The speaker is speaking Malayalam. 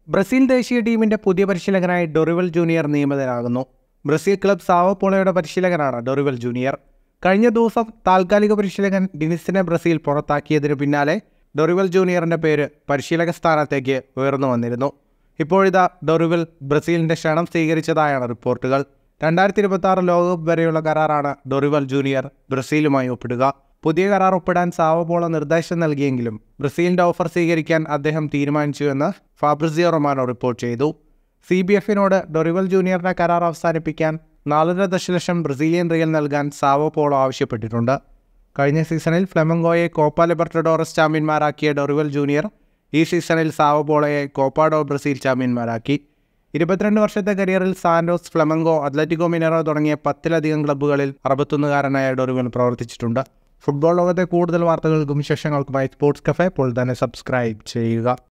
ബ്രസീൽ ദേശീയ ടീമിന്റെ പുതിയ പരിശീലകനായി ഡൊറിവൽ ജൂനിയർ നിയമിതനാകുന്നു ബ്രസീൽ ക്ലബ് സാവോ പോളോയുടെ പരിശീലകനാണ് ഡൊറിവൽ ജൂനിയർ കഴിഞ്ഞ ദിവസം താൽക്കാലിക പരിശീലകൻ ഡിനിസിനെ ബ്രസീൽ പുറത്താക്കിയതിനു പിന്നാലെ ഡൊറിവൽ ജൂനിയറിന്റെ പേര് പരിശീലക സ്ഥാനത്തേക്ക് ഉയർന്നു വന്നിരുന്നു ഇപ്പോഴിതാ ഡൊറിവൽ ബ്രസീലിന്റെ ക്ഷണം സ്വീകരിച്ചതായാണ് റിപ്പോർട്ടുകൾ രണ്ടായിരത്തി ഇരുപത്തി ആറ് ലോകകപ്പ് വരെയുള്ള കരാറാണ് ഡൊറിവൽ ജൂനിയർ ബ്രസീലുമായി ഒപ്പിടുക പുതിയ കരാർ ഒപ്പിടാൻ സാവോപോള നിർദ്ദേശം നൽകിയെങ്കിലും ബ്രസീലിന്റെ ഓഫർ സ്വീകരിക്കാൻ അദ്ദേഹം തീരുമാനിച്ചുവെന്ന് ഫാബ്രിസിയോ റൊമാനോ റിപ്പോർട്ട് ചെയ്തു സി ബി എഫിനോട് ഡൊറിവൽ ജൂനിയറിന്റെ കരാർ അവസാനിപ്പിക്കാൻ നാലര ദശലക്ഷം ബ്രസീലിയൻ റിയൽ നൽകാൻ സാവോ പോളോ ആവശ്യപ്പെട്ടിട്ടുണ്ട് കഴിഞ്ഞ സീസണിൽ ഫ്ലെമംഗോയെ കോപ്പ ലിബർട്ടഡോറസ് ചാമ്പ്യന്മാരാക്കിയ ഡൊറിവൽ ജൂനിയർ ഈ സീസണിൽ സാവോ പോളോയെ കോപ്പ ഡോ ബ്രസീൽ ചാമ്പ്യന്മാരാക്കി ഇരുപത്തിരണ്ട് വർഷത്തെ കരിയറിൽ സാന്റോസ് ഫ്ലെമംഗോ അത്ലറ്റിക്കോ മിനറോ തുടങ്ങിയ പത്തിലധികം ക്ലബ്ബുകളിൽ അറുപത്തൊന്നുകാരനായ ഡൊറിവൽ പ്രവർത്തിച്ചിട്ടുണ്ട് ഫുട്ബോൾ ലോകത്തെ കൂടുതൽ വാർത്തകൾക്കും വിശേഷങ്ങൾക്കുമായി സ്പോർട്സ് കഫേ ഇപ്പോൾ തന്നെ സബ്സ്ക്രൈബ് ചെയ്യുക